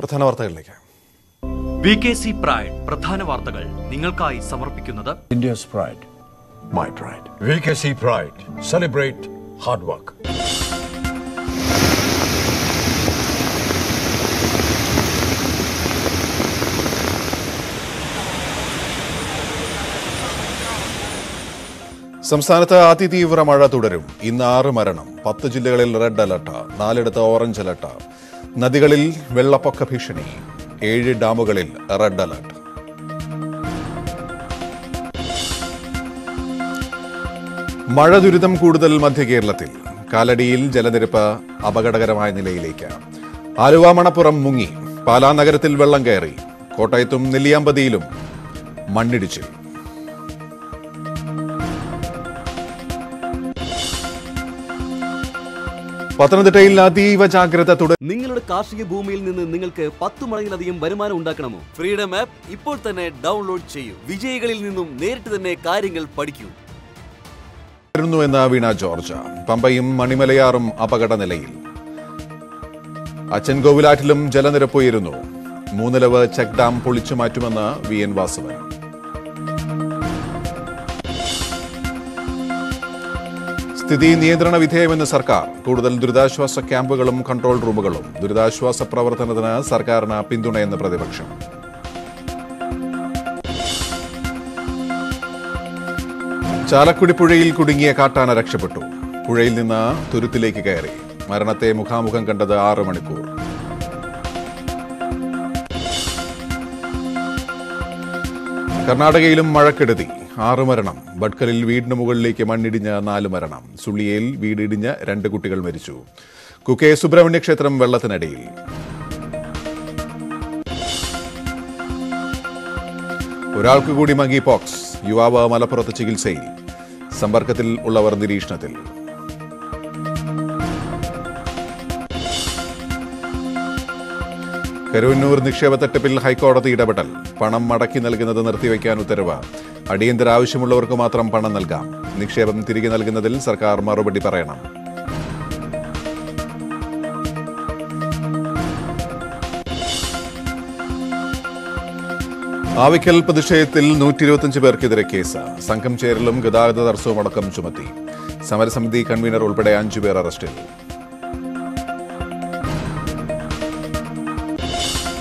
പ്രധാന വാർത്തകളിലേക്ക് V K C pride പ്രധാന വാർത്തകൾ നിങ്ങൾക്കായി സമർപ്പിക്കുന്നത് India's pride. My pride. VKC Pride. Celebrate hard work. സംസ്ഥാനത്ത് അതിതീവ്ര മഴ തുടരും ഇന്ന് ആറ് മരണം പത്ത് ജില്ലകളിൽ റെഡ് അലർട്ട് നാലിടത്ത് ഓറഞ്ച് അലർട്ട് നദികളിൽ വെള്ളപ്പൊക്ക ഭീഷണി ഏഴ് ഡാമുകളിൽ റെഡ് അലർട്ട് മഴ ദുരിതം കൂടുതൽ മധ്യ കേരളത്തിൽ കാലടിയിൽ ജലനിരപ്പ് അപകടകരമായ നിലയിലേക്ക് ആലുവ മണപ്പുറം മുങ്ങി പാലാ നഗരത്തിൽ വെള്ളം കയറി കോട്ടയത്തും നെല്ലിയാമ്പതിയിലും മണ്ണിടിച്ചിൽ പത്തനംതിട്ടയിൽ അതീവ ജാഗ്രത തുടരും നിങ്ങളുടെ കാർഷിക ഭൂമിയിൽ നിന്ന് നിങ്ങൾക്ക് പത്ത് മടങ്ങിലധികം വരുമാനം ഉണ്ടാക്കണമോ ഫ്രീഡം ആപ്പ് ഇപ്പോൾ തന്നെ ഡൗൺലോഡ് ചെയ്യൂ വിജയികളിൽ നിന്നും നേരിട്ട് തന്നെ കാര്യങ്ങൾ പഠിക്കൂ എന്ന വീണ ജോർജ് പമ്പയും മണിമലയാറും അപകട നിലയിൽ അച്ചൻകോവിലാറ്റിലും ജലനിരപ്പ് ഉയരുന്നു മൂന്നിലവ് ചെക്ക് ഡാം പൊളിച്ചു മാറ്റുമെന്ന് വി എൻ വാസവൻ സ്ഥിതി നിയന്ത്രണ വിധേയമെന്ന് സർക്കാർ കൂടുതൽ ദുരിതാശ്വാസ ക്യാമ്പുകളും കൺട്രോൾ റൂമുകളും ദുരിതാശ്വാസ പ്രവർത്തനത്തിന് സർക്കാരിന് പിന്തുണയെന്ന് പ്രതിപക്ഷം ചാലക്കുടി പുഴയിൽ കുടുങ്ങിയ കാട്ടാന രക്ഷപ്പെട്ടു പുഴയിൽ നിന്ന് തുരുത്തിലേക്ക് കയറി മരണത്തെ മുഖാമുഖം കണ്ടത് ആറ് മണിക്കൂർ കർണാടകയിലും മഴക്കെടുതി ആറ് മരണം ബഡ്കലിൽ വീടിന് മുകളിലേക്ക് മണ്ണിടിഞ്ഞ് നാല് മരണം സുള്ളിയയിൽ വീടിടിഞ്ഞ് രണ്ട് കുട്ടികൾ മരിച്ചു കുക്കെ സുബ്രഹ്മണ്യ ക്ഷേത്രം വെള്ളത്തിനടിയിൽ ഒരാൾക്ക് കൂടി മങ്കി പോക്സ് യുവാവ് മലപ്പുറത്ത് ചികിത്സയിൽ സമ്പർക്കത്തിൽ ഉള്ളവർ നിരീക്ഷണത്തിൽ കരുവന്നൂർ നിക്ഷേപ തട്ടിപ്പിൽ ഹൈക്കോടതി ഇടപെടൽ പണം മടക്കി നൽകുന്നത് നിർത്തിവെക്കാൻ ഉത്തരവ് അടിയന്തര ആവശ്യമുള്ളവർക്ക് മാത്രം പണം നൽകാം നിക്ഷേപം തിരികെ നൽകുന്നതിൽ സർക്കാർ മറുപടി പറയണം ആവിക്കൽ പ്രതിഷേധത്തിൽ നൂറ്റി ഇരുപത്തിയഞ്ച് പേർക്കെതിരെ കേസ് സംഘം ചേരലും ഗതാഗത തടസ്സവും അടക്കം ചുമത്തി സമരസമിതി കൺവീനർ ഉൾപ്പെടെ അഞ്ചുപേർ അറസ്റ്റിൽ